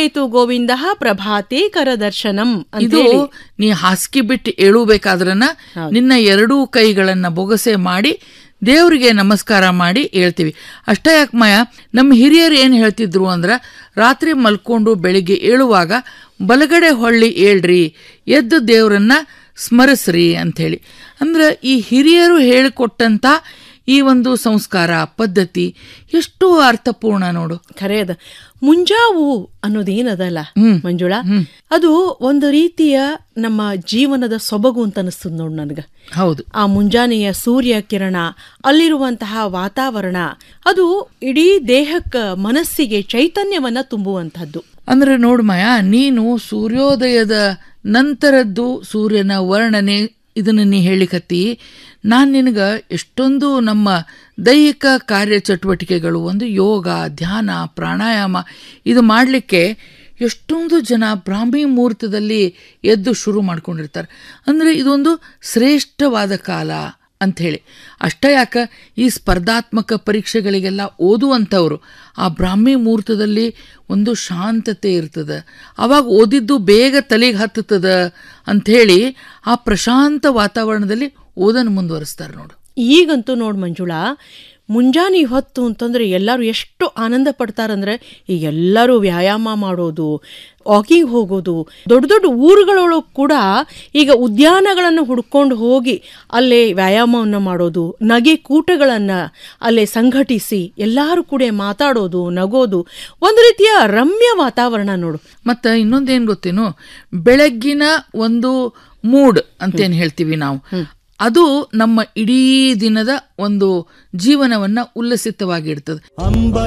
ಭವೇತು ಗೋವಿಂದ ಪ್ರಭಾತೆ ಕರದರ್ಶನಂ ಅಂತ ಇದು ಹೇಳಿ. ನೀ ಹಾಸಿಗೆ ಬಿಟ್ಟು ಏಳಬೇಕಾದ್ರನ ನಿನ್ನ ಎರಡೂ ಕೈಗಳನ್ನ ಬೊಗಸೆ ಮಾಡಿ ದೇವರಿಗೆ ನಮಸ್ಕಾರ ಮಾಡಿ ಹೇಳ್ತೀವಿ ಅಷ್ಟೇ ಯಾಕೆ ಮಾಯ ನಮ್ಮ ಹಿರಿಯರು ಏನು ಹೇಳ್ತಿದ್ರು ಅಂದ್ರ ರಾತ್ರಿ ಮಲ್ಕೊಂಡು ಬೆಳಿಗ್ಗೆ ಏಳುವಾಗ ಬಲಗಡೆ ಹೊಳ್ಳಿ ಏಳ್ರಿ ಎದ್ದು ದೇವರನ್ನ ಸ್ಮರಿಸ್ರಿ ಅಂಥೇಳಿ ಅಂದ್ರೆ ಈ ಹಿರಿಯರು ಹೇಳಿಕೊಟ್ಟಂತ ಈ ಒಂದು ಸಂಸ್ಕಾರ ಪದ್ಧತಿ ಎಷ್ಟು ಅರ್ಥಪೂರ್ಣ ನೋಡು ಖರೆ ಅದ ಮುಂಜಾವು ಅನ್ನೋದೇನದಲ್ಲ ಮಂಜುಳಾ ಅದು ಒಂದು ರೀತಿಯ ನಮ್ಮ ಜೀವನದ ಸೊಬಗು ಅಂತ ಅನಿಸ್ತದ ನೋಡ್ ನನಗ ಹೌದು ಆ ಮುಂಜಾನೆಯ ಸೂರ್ಯ ಕಿರಣ ಅಲ್ಲಿರುವಂತಹ ವಾತಾವರಣ ಅದು ಇಡೀ ದೇಹಕ್ಕ ಮನಸ್ಸಿಗೆ ಚೈತನ್ಯವನ್ನ ತುಂಬುವಂತಹದ್ದು ಅಂದ್ರೆ ನೋಡು ಮಾಯ ನೀನು ಸೂರ್ಯೋದಯದ ನಂತರದ್ದು ಸೂರ್ಯನ ವರ್ಣನೆ ಇದನ್ನ ನೀ ಹೇಳಿಕತ್ತಿ ನಾನು ನಿನಗ ಎಷ್ಟೊಂದು ನಮ್ಮ ದೈಹಿಕ ಕಾರ್ಯಚಟುವಟಿಕೆಗಳು ಒಂದು ಯೋಗ ಧ್ಯಾನ ಪ್ರಾಣಾಯಾಮ ಇದು ಮಾಡಲಿಕ್ಕೆ ಎಷ್ಟೊಂದು ಜನ ಬ್ರಾಹ್ಮಿ ಮುಹೂರ್ತದಲ್ಲಿ ಎದ್ದು ಶುರು ಮಾಡ್ಕೊಂಡಿರ್ತಾರೆ ಅಂದರೆ ಇದೊಂದು ಶ್ರೇಷ್ಠವಾದ ಕಾಲ ಅಂಥೇಳಿ ಅಷ್ಟೇ ಯಾಕ ಈ ಸ್ಪರ್ಧಾತ್ಮಕ ಪರೀಕ್ಷೆಗಳಿಗೆಲ್ಲ ಓದುವಂಥವ್ರು ಆ ಬ್ರಾಹ್ಮಿ ಮುಹೂರ್ತದಲ್ಲಿ ಒಂದು ಶಾಂತತೆ ಇರ್ತದೆ ಅವಾಗ ಓದಿದ್ದು ಬೇಗ ತಲೆಗೆ ಹತ್ತುತ್ತದ ಅಂಥೇಳಿ ಆ ಪ್ರಶಾಂತ ವಾತಾವರಣದಲ್ಲಿ ಓದನ್ನು ಮುಂದುವರಿಸ್ತಾರೆ ನೋಡು ಈಗಂತೂ ನೋಡ್ ಮಂಜುಳಾ ಮುಂಜಾನೆ ಹೊತ್ತು ಅಂತಂದ್ರೆ ಎಲ್ಲರೂ ಎಷ್ಟು ಆನಂದ ಪಡ್ತಾರಂದ್ರೆ ಈಗ ಎಲ್ಲರೂ ವ್ಯಾಯಾಮ ಮಾಡೋದು ವಾಕಿಂಗ್ ಹೋಗೋದು ದೊಡ್ಡ ದೊಡ್ಡ ಊರುಗಳೊಳಗೆ ಕೂಡ ಈಗ ಉದ್ಯಾನಗಳನ್ನು ಹುಡ್ಕೊಂಡು ಹೋಗಿ ಅಲ್ಲೇ ವ್ಯಾಯಾಮವನ್ನು ಮಾಡೋದು ನಗೆ ಕೂಟಗಳನ್ನು ಅಲ್ಲೇ ಸಂಘಟಿಸಿ ಎಲ್ಲರೂ ಕೂಡ ಮಾತಾಡೋದು ನಗೋದು ಒಂದು ರೀತಿಯ ರಮ್ಯ ವಾತಾವರಣ ನೋಡು ಮತ್ತು ಇನ್ನೊಂದೇನು ಗೊತ್ತೇನು ಬೆಳಗ್ಗಿನ ಒಂದು ಮೂಡ್ ಅಂತೇನು ಹೇಳ್ತೀವಿ ನಾವು ಅದು ನಮ್ಮ ಇಡೀ ದಿನದ ಒಂದು ಜೀವನವನ್ನ ಉಲ್ಲಸಿತವಾಗಿಡ್ತದೆ